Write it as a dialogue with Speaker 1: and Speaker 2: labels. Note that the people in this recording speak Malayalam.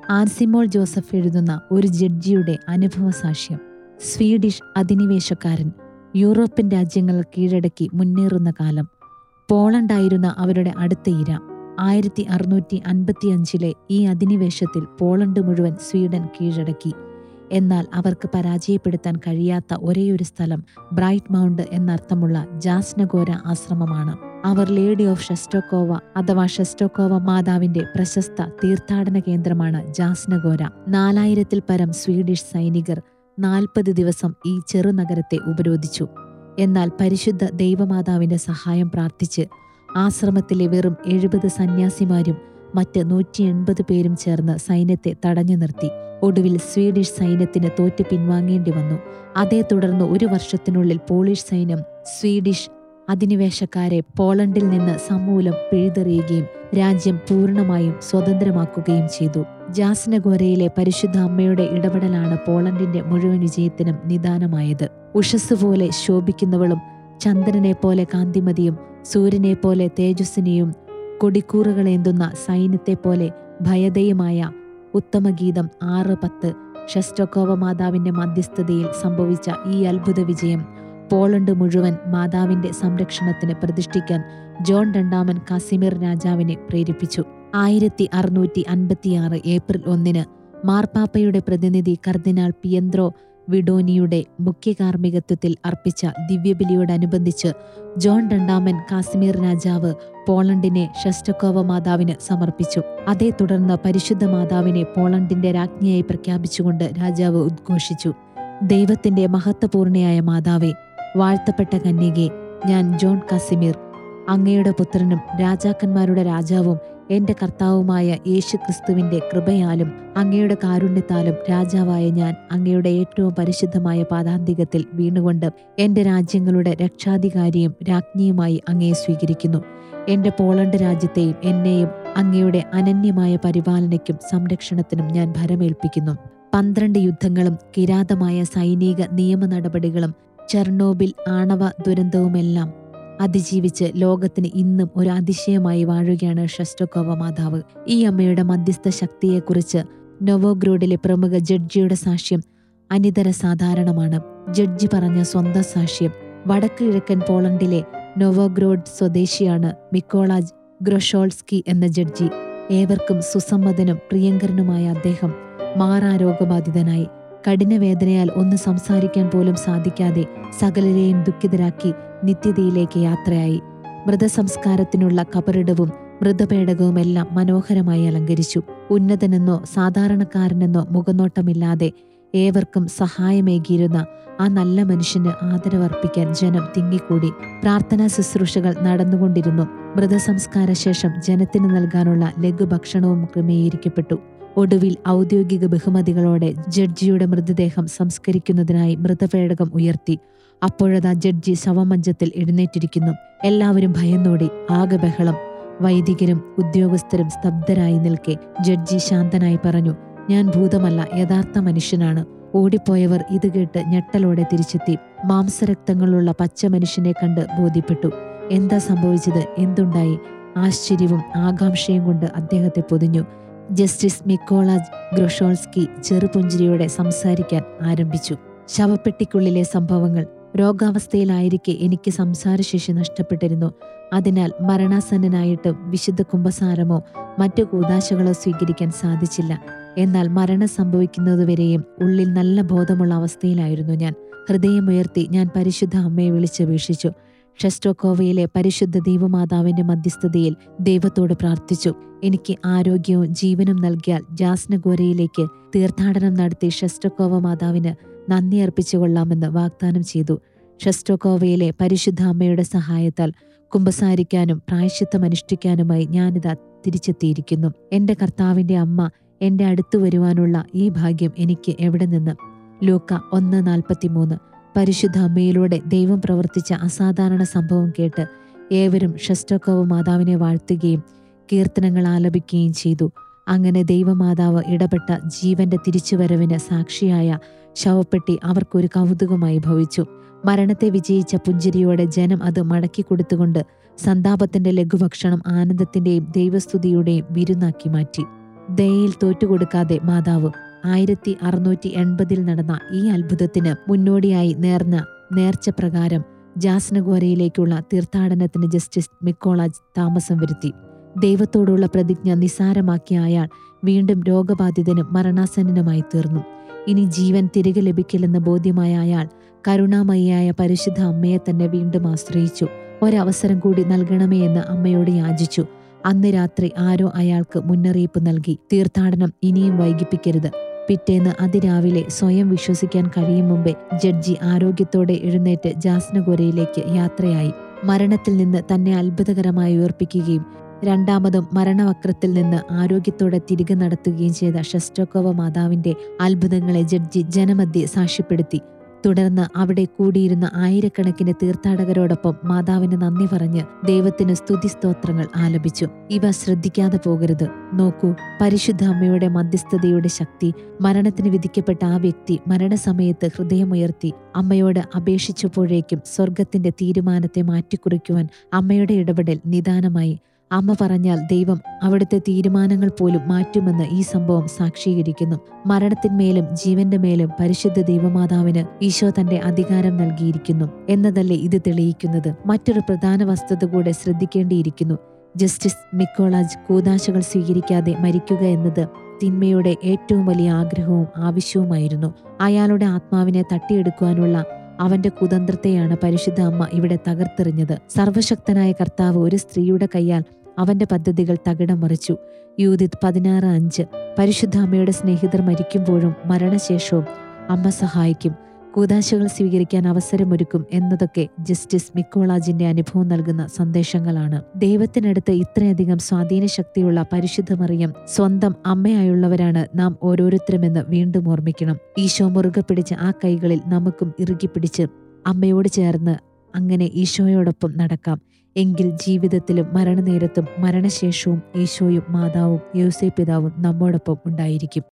Speaker 1: ആർസിമോൾ ജോസഫ് എഴുതുന്ന ഒരു ജഡ്ജിയുടെ അനുഭവ സാക്ഷ്യം സ്വീഡിഷ് അധിനിവേശക്കാരൻ യൂറോപ്യൻ രാജ്യങ്ങൾ കീഴടക്കി മുന്നേറുന്ന കാലം പോളണ്ടായിരുന്ന അവരുടെ അടുത്ത ഇര ആയിരത്തി അറുന്നൂറ്റി അൻപത്തിയഞ്ചിലെ ഈ അധിനിവേശത്തിൽ പോളണ്ട് മുഴുവൻ സ്വീഡൻ കീഴടക്കി എന്നാൽ അവർക്ക് പരാജയപ്പെടുത്താൻ കഴിയാത്ത ഒരേയൊരു സ്ഥലം ബ്രൈറ്റ് മൗണ്ട് എന്നർത്ഥമുള്ള ജാസ്നഗോര ആശ്രമമാണ് അവർ ലേഡി ഓഫ് ഷെസ്റ്റോക്കോവ അഥവാ ഷെസ്റ്റോക്കോവ മാതാവിന്റെ പ്രശസ്ത തീർത്ഥാടന കേന്ദ്രമാണ് ജാസ്നഗോര നാലായിരത്തിൽ പരം സ്വീഡിഷ് സൈനികർ നാൽപ്പത് ദിവസം ഈ ചെറുനഗരത്തെ ഉപരോധിച്ചു എന്നാൽ പരിശുദ്ധ ദൈവമാതാവിന്റെ സഹായം പ്രാർത്ഥിച്ച് ആശ്രമത്തിലെ വെറും എഴുപത് സന്യാസിമാരും മറ്റ് നൂറ്റി എൺപത് പേരും ചേർന്ന് സൈന്യത്തെ തടഞ്ഞു നിർത്തി ഒടുവിൽ സ്വീഡിഷ് സൈന്യത്തിന് തോറ്റ് പിൻവാങ്ങേണ്ടി വന്നു അതേ തുടർന്ന് ഒരു വർഷത്തിനുള്ളിൽ പോളിഷ് സൈന്യം സ്വീഡിഷ് അധിനിവേശക്കാരെ പോളണ്ടിൽ നിന്ന് സമൂലം പിഴുതെറിയുകയും രാജ്യം പൂർണ്ണമായും സ്വതന്ത്രമാക്കുകയും ചെയ്തു ജാസ്നഗോരയിലെ പരിശുദ്ധ അമ്മയുടെ ഇടപെടലാണ് പോളണ്ടിന്റെ മുഴുവൻ വിജയത്തിനും നിദാനമായത് ഉഷസ് പോലെ ശോഭിക്കുന്നവളും ചന്ദ്രനെ പോലെ കാന്തിമതിയും സൂര്യനെ പോലെ തേജസ്സിനെയും കൊടിക്കൂറുകളേന്തുന്ന സൈന്യത്തെ പോലെ ഭയതയുമായ ഉത്തമഗീതം ആറ് പത്ത് ഷെസ്റ്റോക്കോവ മാതാവിന്റെ മധ്യസ്ഥതയിൽ സംഭവിച്ച ഈ അത്ഭുത വിജയം പോളണ്ട് മുഴുവൻ മാതാവിന്റെ സംരക്ഷണത്തിന് പ്രതിഷ്ഠിക്കാൻ ജോൺ രണ്ടാമൻ കാസിമിർ രാജാവിനെ പ്രേരിപ്പിച്ചു ആയിരത്തി അറുന്നൂറ്റി അൻപത്തിയാറ് ഏപ്രിൽ ഒന്നിന് മാർപ്പാപ്പയുടെ പ്രതിനിധി കർദിനാൾ പിയന്ത്രോ വിഡോനിയുടെ മുഖ്യ കാർമ്മികത്വത്തിൽ അർപ്പിച്ച ദിവ്യബലിയോടനുബന്ധിച്ച് ജോൺ രണ്ടാമൻ കാശ്മീർ രാജാവ് പോളണ്ടിനെ ഷെസ്റ്റക്കോവ മാതാവിന് സമർപ്പിച്ചു അതേ തുടർന്ന് പരിശുദ്ധ മാതാവിനെ പോളണ്ടിന്റെ രാജ്ഞിയായി പ്രഖ്യാപിച്ചുകൊണ്ട് രാജാവ് ഉദ്ഘോഷിച്ചു ദൈവത്തിന്റെ മഹത്വപൂർണയായ മാതാവെ വാഴ്ത്തപ്പെട്ട കന്യകെ ഞാൻ ജോൺ കാസിമീർ അങ്ങയുടെ പുത്രനും രാജാക്കന്മാരുടെ രാജാവും എന്റെ കർത്താവുമായ യേശു ക്രിസ്തുവിന്റെ കൃപയാലും അങ്ങയുടെ കാരുണ്യത്താലും രാജാവായ ഞാൻ അങ്ങയുടെ ഏറ്റവും പരിശുദ്ധമായ പാദാന്തികത്തിൽ വീണുകൊണ്ട് എന്റെ രാജ്യങ്ങളുടെ രക്ഷാധികാരിയും രാജ്ഞിയുമായി അങ്ങയെ സ്വീകരിക്കുന്നു എന്റെ പോളണ്ട് രാജ്യത്തെയും എന്നെയും അങ്ങയുടെ അനന്യമായ പരിപാലനയ്ക്കും സംരക്ഷണത്തിനും ഞാൻ ഭരമേൽപ്പിക്കുന്നു പന്ത്രണ്ട് യുദ്ധങ്ങളും കിരാതമായ സൈനിക നിയമ നടപടികളും ചെർണോബിൽ ആണവ ദുരന്തവുമെല്ലാം അതിജീവിച്ച് ലോകത്തിന് ഇന്നും ഒരു അതിശയമായി വാഴുകയാണ് ഷെസ്റ്റോക്കോവ മാതാവ് ഈ അമ്മയുടെ മധ്യസ്ഥ ശക്തിയെക്കുറിച്ച് നൊവോഗ്രോഡിലെ പ്രമുഖ ജഡ്ജിയുടെ സാക്ഷ്യം അനിതര സാധാരണമാണ് ജഡ്ജി പറഞ്ഞ സ്വന്തം സാക്ഷ്യം വടക്ക് കിഴക്കൻ പോളണ്ടിലെ നൊവോഗ്രോഡ് സ്വദേശിയാണ് മിക്കോളാജ് ഗ്രൊഷോൾസ്കി എന്ന ജഡ്ജി ഏവർക്കും സുസമ്മതനും പ്രിയങ്കരനുമായ അദ്ദേഹം മാറാരോഗബാധിതനായി കഠിനവേദനയാൽ ഒന്ന് സംസാരിക്കാൻ പോലും സാധിക്കാതെ സകലരെയും ദുഃഖിതരാക്കി നിത്യതയിലേക്ക് യാത്രയായി മൃതസംസ്കാരത്തിനുള്ള കബറിടവും മൃതപേടകവുമെല്ലാം മനോഹരമായി അലങ്കരിച്ചു ഉന്നതനെന്നോ സാധാരണക്കാരനെന്നോ മുഖനോട്ടമില്ലാതെ ഏവർക്കും സഹായമേകിയിരുന്ന ആ നല്ല മനുഷ്യന് ആദരവർപ്പിക്കാൻ ജനം തിങ്ങിക്കൂടി പ്രാർത്ഥനാ ശുശ്രൂഷകൾ നടന്നുകൊണ്ടിരുന്നു മൃതസംസ്കാര ശേഷം ജനത്തിന് നൽകാനുള്ള ലഘുഭക്ഷണവും ക്രമീകരിക്കപ്പെട്ടു ഒടുവിൽ ഔദ്യോഗിക ബഹുമതികളോടെ ജഡ്ജിയുടെ മൃതദേഹം സംസ്കരിക്കുന്നതിനായി മൃതപേടകം ഉയർത്തി അപ്പോഴതാ ജഡ്ജി ശവമഞ്ചത്തിൽ എഴുന്നേറ്റിരിക്കുന്നു എല്ലാവരും ഭയന്നോടി ആകെ ബഹളം വൈദികരും ഉദ്യോഗസ്ഥരും സ്തബ്ധരായി നിൽക്കെ ജഡ്ജി ശാന്തനായി പറഞ്ഞു ഞാൻ ഭൂതമല്ല യഥാർത്ഥ മനുഷ്യനാണ് ഓടിപ്പോയവർ ഇത് കേട്ട് ഞെട്ടലോടെ തിരിച്ചെത്തി മാംസരക്തങ്ങളുള്ള പച്ച മനുഷ്യനെ കണ്ട് ബോധ്യപ്പെട്ടു എന്താ സംഭവിച്ചത് എന്തുണ്ടായി ആശ്ചര്യവും ആകാംക്ഷയും കൊണ്ട് അദ്ദേഹത്തെ പൊതിഞ്ഞു ജസ്റ്റിസ് മിക്കോളാജ് ഗ്രൊഷോൾസ്കി ചെറുപുഞ്ചിരിയോടെ സംസാരിക്കാൻ ആരംഭിച്ചു ശവപ്പെട്ടിക്കുള്ളിലെ സംഭവങ്ങൾ രോഗാവസ്ഥയിലായിരിക്കെ എനിക്ക് സംസാരശേഷി നഷ്ടപ്പെട്ടിരുന്നു അതിനാൽ മരണാസന്നനായിട്ടും വിശുദ്ധ കുംഭസാരമോ മറ്റു കൂതാശകളോ സ്വീകരിക്കാൻ സാധിച്ചില്ല എന്നാൽ മരണം സംഭവിക്കുന്നതുവരെയും ഉള്ളിൽ നല്ല ബോധമുള്ള അവസ്ഥയിലായിരുന്നു ഞാൻ ഹൃദയമുയർത്തി ഞാൻ പരിശുദ്ധ അമ്മയെ വിളിച്ചപേക്ഷിച്ചു ഷെസ്റ്റോക്കോവയിലെ പരിശുദ്ധ ദൈവമാതാവിന്റെ മധ്യസ്ഥതയിൽ ദൈവത്തോട് പ്രാർത്ഥിച്ചു എനിക്ക് ആരോഗ്യവും ജീവനും നൽകിയാൽ ജാസ്നഗോരയിലേക്ക് തീർത്ഥാടനം നടത്തി ഷെസ്റ്റോക്കോവ മാതാവിന് നന്ദി അർപ്പിച്ചുകൊള്ളാമെന്ന് വാഗ്ദാനം ചെയ്തു ഷെസ്റ്റോക്കോവയിലെ പരിശുദ്ധ അമ്മയുടെ സഹായത്താൽ കുമ്പസാരിക്കാനും പ്രായശ്ചിത്തം അനുഷ്ഠിക്കാനുമായി ഞാനിതാ തിരിച്ചെത്തിയിരിക്കുന്നു എന്റെ കർത്താവിന്റെ അമ്മ എന്റെ അടുത്തു വരുവാനുള്ള ഈ ഭാഗ്യം എനിക്ക് എവിടെ നിന്ന് ലൂക്ക ഒന്ന് നാൽപ്പത്തിമൂന്ന് പരിശുദ്ധ അമ്മയിലൂടെ ദൈവം പ്രവർത്തിച്ച അസാധാരണ സംഭവം കേട്ട് ഏവരും ഷെസ്റ്റോക്കോവ മാതാവിനെ വാഴ്ത്തുകയും കീർത്തനങ്ങൾ ആലപിക്കുകയും ചെയ്തു അങ്ങനെ ദൈവമാതാവ് ഇടപെട്ട ജീവന്റെ തിരിച്ചുവരവിന് സാക്ഷിയായ ശവപ്പെട്ടി അവർക്കൊരു കൗതുകമായി ഭവിച്ചു മരണത്തെ വിജയിച്ച പുഞ്ചിരിയോടെ ജനം അത് മടക്കി കൊടുത്തുകൊണ്ട് സന്താപത്തിന്റെ ലഘുഭക്ഷണം ആനന്ദത്തിന്റെയും ദൈവസ്തുതിയുടെയും വിരുന്നാക്കി മാറ്റി ദയയിൽ തോറ്റുകൊടുക്കാതെ മാതാവ് ആയിരത്തി അറുന്നൂറ്റി എൺപതിൽ നടന്ന ഈ അത്ഭുതത്തിന് മുന്നോടിയായി നേർന്ന നേർച്ച പ്രകാരം ജാസ്നഗോരയിലേക്കുള്ള തീർത്ഥാടനത്തിന് ജസ്റ്റിസ് മിക്കോളാജ് താമസം വരുത്തി ദൈവത്തോടുള്ള പ്രതിജ്ഞ നിസ്സാരമാക്കിയ അയാൾ വീണ്ടും രോഗബാധിതനും മരണാസന്നനുമായി തീർന്നു ഇനി ജീവൻ തിരികെ ലഭിക്കില്ലെന്ന് ബോധ്യമായ അയാൾ കരുണാമയിയായ പരിശുദ്ധ അമ്മയെ തന്നെ വീണ്ടും ആശ്രയിച്ചു ഒരവസരം കൂടി നൽകണമേ എന്ന് അമ്മയോട് യാചിച്ചു അന്ന് രാത്രി ആരോ അയാൾക്ക് മുന്നറിയിപ്പ് നൽകി തീർത്ഥാടനം ഇനിയും വൈകിപ്പിക്കരുത് പിറ്റേന്ന് അതിരാവിലെ സ്വയം വിശ്വസിക്കാൻ കഴിയും മുമ്പേ ജഡ്ജി ആരോഗ്യത്തോടെ എഴുന്നേറ്റ് ജാസ്നഗോരയിലേക്ക് യാത്രയായി മരണത്തിൽ നിന്ന് തന്നെ അത്ഭുതകരമായി ഉയർപ്പിക്കുകയും രണ്ടാമതും മരണവക്രത്തിൽ നിന്ന് ആരോഗ്യത്തോടെ തിരികെ നടത്തുകയും ചെയ്ത ഷസ്റ്റോക്കോവ മാതാവിന്റെ അത്ഭുതങ്ങളെ ജഡ്ജി ജനമധ്യെ സാക്ഷ്യപ്പെടുത്തി തുടർന്ന് അവിടെ കൂടിയിരുന്ന ആയിരക്കണക്കിന് തീർത്ഥാടകരോടൊപ്പം മാതാവിന് നന്ദി പറഞ്ഞ് ദൈവത്തിന് സ്തുതി സ്തോത്രങ്ങൾ ആലപിച്ചു ഇവ ശ്രദ്ധിക്കാതെ പോകരുത് നോക്കൂ പരിശുദ്ധ അമ്മയുടെ മധ്യസ്ഥതയുടെ ശക്തി മരണത്തിന് വിധിക്കപ്പെട്ട ആ വ്യക്തി മരണസമയത്ത് ഹൃദയമുയർത്തി അമ്മയോട് അപേക്ഷിച്ചപ്പോഴേക്കും സ്വർഗത്തിന്റെ തീരുമാനത്തെ മാറ്റിക്കുറിക്കുവാൻ അമ്മയുടെ ഇടപെടൽ നിദാനമായി അമ്മ പറഞ്ഞാൽ ദൈവം അവിടുത്തെ തീരുമാനങ്ങൾ പോലും മാറ്റുമെന്ന് ഈ സംഭവം സാക്ഷീകരിക്കുന്നു മരണത്തിന്മേലും ജീവന്റെ മേലും പരിശുദ്ധ ദൈവമാതാവിന് ഈശോ തന്റെ അധികാരം നൽകിയിരിക്കുന്നു എന്നതല്ലേ ഇത് തെളിയിക്കുന്നത് മറ്റൊരു പ്രധാന വസ്തുത കൂടെ ശ്രദ്ധിക്കേണ്ടിയിരിക്കുന്നു ജസ്റ്റിസ് മിക്കോളാജ് കൂതാശകൾ സ്വീകരിക്കാതെ മരിക്കുക എന്നത് തിന്മയുടെ ഏറ്റവും വലിയ ആഗ്രഹവും ആവശ്യവുമായിരുന്നു അയാളുടെ ആത്മാവിനെ തട്ടിയെടുക്കുവാനുള്ള അവന്റെ കുതന്ത്രത്തെയാണ് പരിശുദ്ധ അമ്മ ഇവിടെ തകർത്തെറിഞ്ഞത് സർവശക്തനായ കർത്താവ് ഒരു സ്ത്രീയുടെ കൈയാൽ അവന്റെ പദ്ധതികൾ തകിടം മറിച്ചു യൂതിത് പതിനാറ് അഞ്ച് പരിശുദ്ധ അമ്മയുടെ സ്നേഹിതർ മരിക്കുമ്പോഴും മരണശേഷവും അമ്മ സഹായിക്കും കൂതാശകൾ സ്വീകരിക്കാൻ അവസരമൊരുക്കും എന്നതൊക്കെ ജസ്റ്റിസ് മിക്കോളാജിന്റെ അനുഭവം നൽകുന്ന സന്ദേശങ്ങളാണ് ദൈവത്തിനടുത്ത് ഇത്രയധികം സ്വാധീന ശക്തിയുള്ള പരിശുദ്ധ മറിയം സ്വന്തം അമ്മയായുള്ളവരാണ് നാം ഓരോരുത്തരുമെന്ന് വീണ്ടും ഓർമ്മിക്കണം ഈശോ മുറുകെ പിടിച്ച ആ കൈകളിൽ നമുക്കും ഇറുകി പിടിച്ച് അമ്മയോട് ചേർന്ന് അങ്ങനെ ഈശോയോടൊപ്പം നടക്കാം എങ്കിൽ ജീവിതത്തിലും മരണനേരത്തും മരണശേഷവും ഈശോയും മാതാവും യോസേ പിതാവും നമ്മോടൊപ്പം ഉണ്ടായിരിക്കും